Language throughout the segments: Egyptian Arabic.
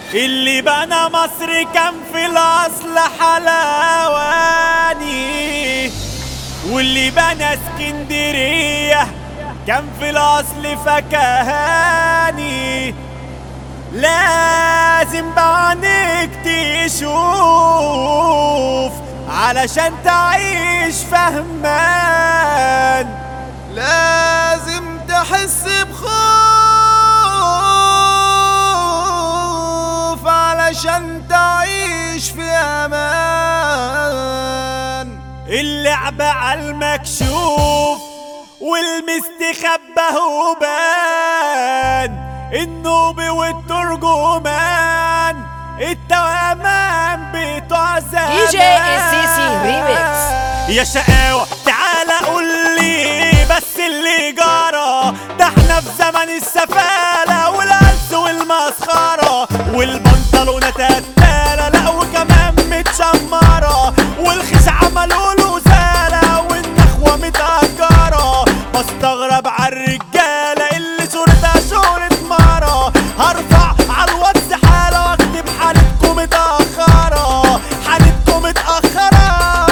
اللي بنى مصر كان في الاصل حلواني واللي بنى اسكندريه كان في الاصل فكهاني لازم بعينك تشوف علشان تعيش فهمان لازم تحس بخوف علشان تعيش في امان اللعبة على المكشوف والمستخبى هو بان النوبي والترجمان التوأمان بتوع زمان دي جي السيسي ريميكس. يا شقاوة تعالى قول لي بس اللي جرى ده احنا في زمن السفالة والقلس والمسخرة والبنطلونات قتالة لا وكمان متشمرة والخيش عملوا له زالة والنخوة متأجرة بستغرب عالرجالة اللي صورتها صورة مرة هرفع عالواتس حالة واكتب حالتكم متأخرة حالتكم متأخرة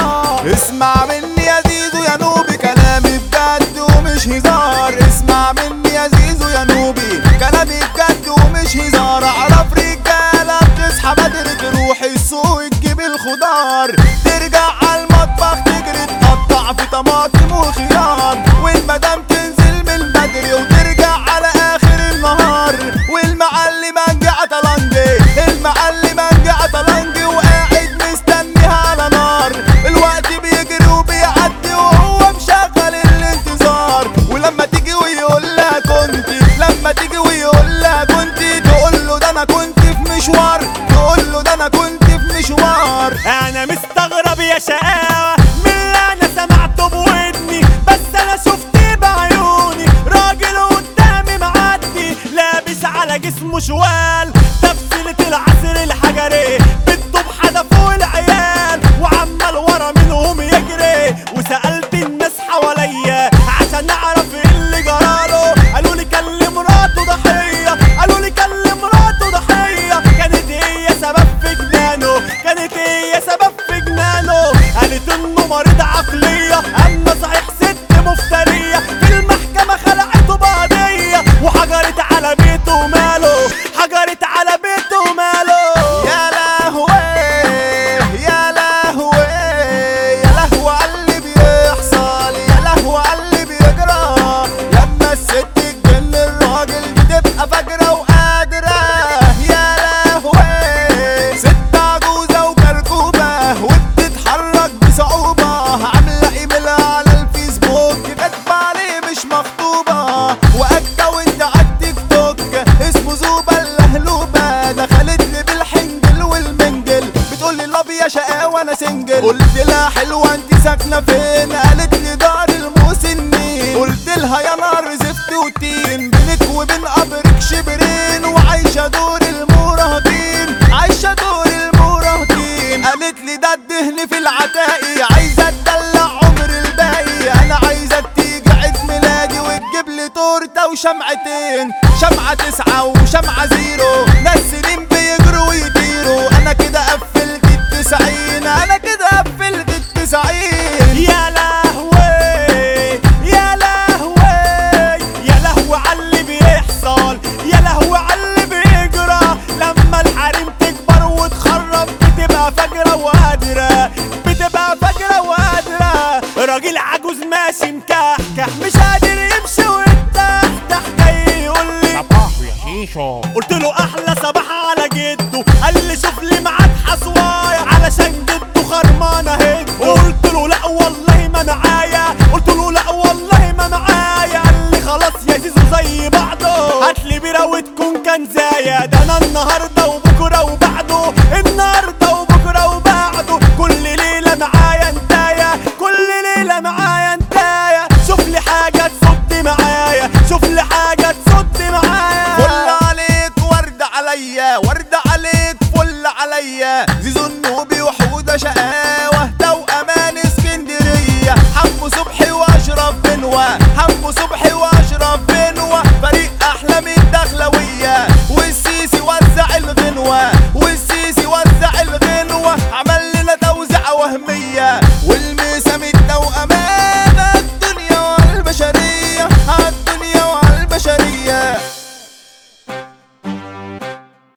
اسمع مني يا زيزو يا نوبي كلامي بجد ومش هزار اسمع مني يا زيزو يا نوبي كلامي بجد ومش هزار اعرف رجاله بتصحى بدري تروح السوق تجيب الخضار ترجع على المطبخ تجري تقطع في طماطم وخيار والمدام تنزل من بدري وترجع على اخر النهار والمعلم انجع طلنجي المعلم انجع طلنجي وقاعد مستنيها على نار الوقت بيجري وبيعدي وهو مشغل الانتظار ولما تيجي ويقول لها كنت لما تيجي ويقول لها كنت تقول له ده انا كنت في مشوار تقول له ده انا كنت في مشوار انا مستغرب يا شقاوة من اللي انا سمعته بودني بس انا شفت بعيوني راجل قدامي معدي لابس على جسمه شوال تفصيلة العصر الحجري بالطوب حدفوا العيال وعمال ورا منهم يجري وسألت الناس حواليا عشان اعرف ايه اللي جراله قالوا لي كان لمراته ضحية قالوا لي كان لمراته ضحية كانت هي سبب في جنانه كانت هي سبب في جنانه قالت انه مريض عقلية اما صحيح ست مفترية في المحكمة خلعته بقضية وحجرت على بيته ماله حجرت على بيته ماله يا لهوي يا لهوي يا لهوي على اللي بيحصل يا لهوي على اللي بيجرى لما الست تجن الراجل بتبقى فاجرة وقادرة يا لهوي ست عجوزة وكركوبة وبتتحرك بصعوبة عاملة ايميلها على الفيسبوك كاتبة عليه مش مخطوبة واكونت على التيك توك اسمه زوبة اللهلوبة دخلت لي بالحنجل والمنجل بتقول لي لاب يا شقاوة انا سنجل قلت لها حلوة انت ساكنة فين قالت لي دار المسنين قلت لها يا نار زفت وتين بينك وبين قبرك شبرين وعايشة دور المراهقين عايشة دور المراهقين قالت لي ده الدهن في العتاقي عايزة تدلع عمر الباقي انا عايزة تيجي عيد ميلادي وتجيب لي تورته وشمعتين شمعة تسعة وشمعة زيرو ناس سنين بيجروا ويطيروا انا كده قفلت التسعين انا كده قفلت التسعين يا لهوي يا لهوي يا لهوي على اللي بيحصل يا لهوي على اللي بيجرى لما الحريم تكبر وتخرب بتبقى فجرة وقادرة بتبقى فجرة وقادرة راجل عجوز ماشي مكحكح مش قادر يمشي ويتفتح جاي يقول لي صباح يا شيشو قلت له احلى صباح على جده قال لي شوف لي معاك حصوايا علشان جده خرمان اهي قلت له لا والله ما معايا قلت له لا والله ما معايا قال لي خلاص يا زيزو زي بعضه هات لي بيره وتكون كنزايه ده انا النهارده وبكره وبعده النهارده